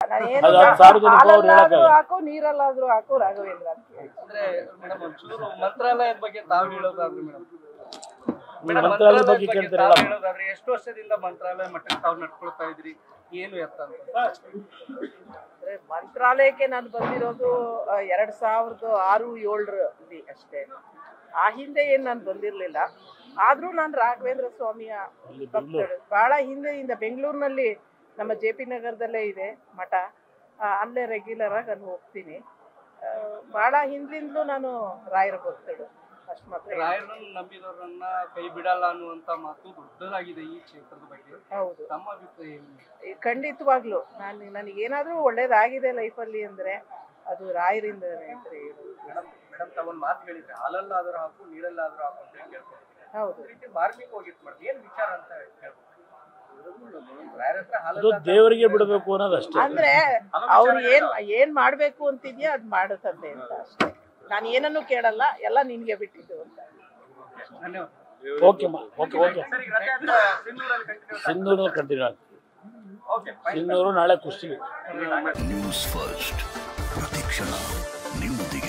ನಾನೇನು ಅದು ಅದು ಸಾರ್ವಜನಿಕವಾಗಿ ಅವ್ರು ಹಾಲಲ್ಲಾದ್ರೂ ಹೇಳಕ್ಕಾಗಲ್ಲ. ಹಾಕು ನೀರಲ್ಲಾದ್ರೂ ಹಾಕು ರಾಘವೇಂದ್ರ ಅಂತ ಹೇಳಿ. ಅಂದ್ರೆ ಮೇಡಮ್ ಒಂಚೂರು ಮಂತ್ರಾಲಯದ ಬಗ್ಗೆ ತಾವು ಹೇಳೋದಾದ್ರೆ ಮೇಡಮ್ ಮಂತ್ರಾಲಯದ ಬಗ್ಗೆ ಕೇಳ್ತೀರಲ್ಲ ತಾವು ಹೇಳೋದಾದ್ರೆ ಎಷ್ಟು ವರ್ಷದಿಂದ ಮಂತ್ರಾಲಯ ಮಟ್ಟಕ್ಕೆ ತಾವು ನಡ್ಕೊಳ್ತಾ ಇದ್ರಿ ಏನು ಎತ್ತ ಅಂತ ಅಂದ್ರೆ ಮಂತ್ರಾಲಯಕ್ಕೆ ನಾನು ಬಂದಿರೋದು ಆ, ಎರಡ್ ಸಾವಿರದ ಆರು ಏಳರಲ್ಲಿ ಅಷ್ಟೇ ಆ ಹಿಂದೆ ಏನ್ ನಾನು ಬಂದಿರ್ಲಿಲ್ಲ ಆದ್ರೂ ನಾನು ರಾಘವೇಂದ್ರ ಸ್ವಾಮಿಯ ಭಕ್ತಳು ಬಹಳ ಹಿಂದೆಯಿಂದ ಬೆಂಗಳೂರಿನಲ್ಲಿ ನಮ್ಮ ಜೆ ಪಿ ನಗರದಲ್ಲೇ ಇದೆ ಮಠ ಆ, ಅಲ್ಲೇ ರೆಗ್ಯುಲರ್ ಆಗಿ ನಾನು ಹೋಗ್ತೀನಿ ಆ, ಬಹಳ ಹಿಂದಿಂದಲೂ ನಾನು ರಾಯರ ಭಕ್ತಳು ಅಷ್ಟು ಮಾತ್ರ ಹೇಳ್ತೀನಿ. ರಾಯರನ್ನು ನಂಬಿದವರನ್ನ ಕೈ ಬಿಡಲ್ಲ ಅನ್ನುವಂತ ಮಾತು ದೊಡ್ಡದಾಗಿದೆ ಈ ಕ್ಷೇತ್ರದ ಬಗ್ಗೆ ಹೌದು ತಮ್ಮ ಅಭಿಪ್ರಾಯ ಏನು ಈ ಖಂಡಿತವಾಗ್ಲು ನಾನು ನನಗೇನಾದ್ರೂ ಒಳ್ಳೇದಾಗಿದೆ ಲೈಫಲ್ಲಿ ಅಂದ್ರೆ ಅದು ರಾಯರಿಂದನೇ ಅಂತ ಹೇಳೋದು ಮೇಡಮ್ ಮೇಡಮ್ ತಾವೊಂದು ಮಾತು ಹೇಳಿದ್ರೆ ಹಾಲಲ್ಲಾದ್ರೂ ಹಾಕು ನೀರಲ್ಲಾದ್ರೂ ಹಾಕು ಅಂತ ಹೇಳಿ ಕೇಳ್ಕೊಳ್ತೀನಿ ಹೌದು ಈ ರೀತಿ ಮಾರ್ಮಿಕ ಹೋಗಿತ್ತು ಮೇಡಮ್ ಏನ್ ವಿಚಾರ ಅಂತ ಕೇಳ್ಕೊಳ್ತೀನಿ ರಾಯರ ಹತ್ರ ಅದು ಹಾಲಲ್ಲ ದೇವರಿಗೆ ಬಿಡಬೇಕು ಅನ್ನೋದಷ್ಟೇ ಅಂದ್ರೆ ಅವ್ರು ಏನ್ ಏನ್ ಮಾಡ್ಬೇಕು ಅಂತಿದ್ಯಾ ಅದ್ ಮಾಡುತ್ತಂತೆ ಅಂತ ಅಷ್ಟೇ ನಾನು ಏನನ್ನು ಕೇಳಲ್ಲ ಎಲ್ಲ ನಿನ್ಗೆ ಬಿಟ್ಟಿದ್ದು ಅಂತ ಧನ್ಯವಾದ ಓಕೆ ಓಕೆ ಓಕೆ ಸರ್ ಈಗ ರಥಯಾತ್ರೆ ಸಿನ್ನೂರಲ್ಲಿ ಕಂಟಿನ್ಯೂ ಸಿಂಧೂರು ಕಂಟಿನ್ಯೂ ಆಗ್ತದೆ ಓಕೆ ಸಿಂಧೂರು ನಾಳೆ ಕುಸ್ತಿಗೆ ನ್ಯೂಸ್ ಫಸ್ಟ್ ಪ್ರತಿಕ್ಷಣ ನಿಮ್ಮೊಂದಿಗೆ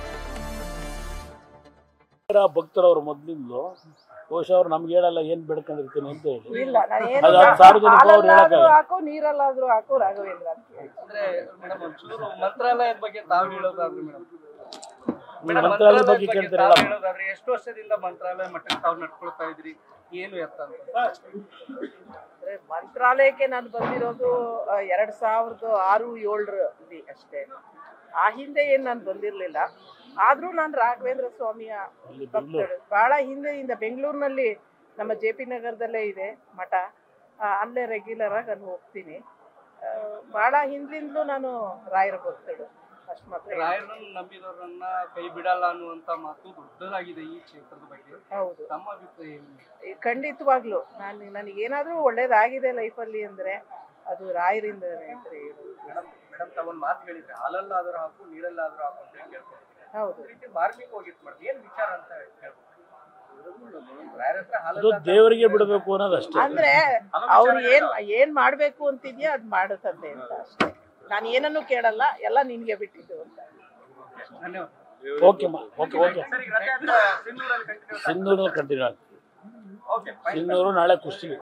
ಭಕ್ತರವ್ರು ಮೊದ್ಲಿಂದಲೂ ಬಹುಶಃ ಅವ್ರು ನಮ್ಗೆ ಹೇಳಲ್ಲ ಏನ್ ಬೇಡ್ಕೊಂಡಿರ್ತೀನಿ ಅಂತ ಹೇಳಿ ಇಲ್ಲ ನಾನು ಅದು ಅದು ಸಾರ್ವಜನಿಕವಾಗಿ ಅವ್ರು ಹಾಲಲ್ಲಾದ್ರೂ ಹೇಳಕ್ಕಾಗಲ್ಲ. ಹಾಕು ನೀರಲ್ಲಾದ್ರೂ ಹಾಕು ರಾಘವೇಂದ್ರ ಅಂತ ಹೇಳಿ. ಅಂದ್ರೆ ಮೇಡಮ್ ಒಂಚೂರು ಮಂತ್ರಾಲಯದ ಬಗ್ಗೆ ತಾವು ಹೇಳೋದಾದ್ರೆ ಮೇಡಮ್ ಮಂತ್ರಾಲಯದ ಬಗ್ಗೆ ಕೇಳ್ತೀರಲ್ಲ ತಾವು ಹೇಳೋದಾದ್ರೆ ಎಷ್ಟು ವರ್ಷದಿಂದ ಮಂತ್ರಾಲಯ ಮಟ್ಟಕ್ಕೆ ತಾವು ನಡ್ಕೊಳ್ತಾ ಇದ್ರಿ ಏನು ಎತ್ತ ಅಂತ ಅಂದ್ರೆ ಮಂತ್ರಾಲಯಕ್ಕೆ ನಾನು ಬಂದಿರೋದು ಆ, ಎರಡ್ ಸಾವಿರದ ಆರು ಏಳರಲ್ಲಿ ಅಷ್ಟೇ ಆ ಹಿಂದೆ ಏನ್ ನಾನು ಬಂದಿರ್ಲಿಲ್ಲ ಆದ್ರೂ ನಾನು ರಾಘವೇಂದ್ರ ಸ್ವಾಮಿಯ ಭಕ್ತಳು ಬಹಳ ಹಿಂದೆಯಿಂದ ಬೆಂಗಳೂರಿನಲ್ಲಿ ನಮ್ಮ ಜೆ ಪಿ ನಗರದಲ್ಲೇ ಇದೆ ಮಠ ಆ, ಅಲ್ಲೇ ರೆಗ್ಯುಲರ್ ಆಗಿ ನಾನು ಹೋಗ್ತೀನಿ ಆ, ಬಹಳ ಹಿಂದಿಂದಲೂ ನಾನು ರಾಯರ ಭಕ್ತಳು ಅಷ್ಟು ಮಾತ್ರ ಹೇಳ್ತೀನಿ. ರಾಯರನ್ನು ನಂಬಿದವರನ್ನ ಕೈ ಬಿಡಲ್ಲ ಅನ್ನುವಂತ ಮಾತು ದೊಡ್ಡದಾಗಿದೆ ಈ ಕ್ಷೇತ್ರದ ಬಗ್ಗೆ ಹೌದು ತಮ್ಮ ಅಭಿಪ್ರಾಯ ಏನು ಈ ಖಂಡಿತವಾಗ್ಲು ನಾನು ನನಗೇನಾದ್ರೂ ಒಳ್ಳೇದಾಗಿದೆ ಲೈಫಲ್ಲಿ ಅಂದ್ರೆ ಅದು ರಾಯರಿಂದನೇ ಅಂತ ಹೇಳೋದು ಮೇಡಮ್ ಮೇಡಮ್ ತಾವೊಂದು ಮಾತು ಹೇಳಿದ್ರೆ ಹಾಲಲ್ಲಾದ್ರೂ ಹಾಕು ನೀರಲ್ಲಾದ್ರೂ ಹಾಕು ಅಂತ ಹೇಳಿ ಕೇಳ್ಕೊಳ್ತೀನಿ ಹೌದು ಈ ರೀತಿ ಮಾರ್ಮಿಕ ಹೋಗಿತ್ತು ಮೇಡಮ್ ಏನ್ ವಿಚಾರ ಅಂತ ಕೇಳ್ಕೊಳ್ತೀನಿ ರಾಯರ ಹತ್ರ ಅದು ಹಾಲಲ್ಲ ದೇವರಿಗೆ ಬಿಡಬೇಕು ಅನ್ನೋದಷ್ಟೇ ಅಂದ್ರೆ ಅವ್ರು ಏನ್ ಏನ್ ಮಾಡ್ಬೇಕು ಅಂತಿದ್ಯಾ ಅದ್ ಮಾಡುತ್ತಂತೆ ಅಂತ ಅಷ್ಟೇ ನಾನು ಏನನ್ನು ಕೇಳಲ್ಲ ಎಲ್ಲ ನಿನ್ಗೆ ಬಿಟ್ಟಿದ್ದು ಅಂತ ಧನ್ಯವಾದ ಓಕೆ ಓಕೆ ಓಕೆ ಸರ್ ಈಗ ರಥಯಾತ್ರೆ ಸಿನ್ನೂರಲ್ಲಿ ಕಂಟಿನ್ಯೂ ಸಿಂಧೂರು ಕಂಟಿನ್ಯೂ ಆಗ್ತದೆ ಓಕೆ ಸಿಂಧೂರು ನಾಳೆ ಕುಸ್ತಿಗೆ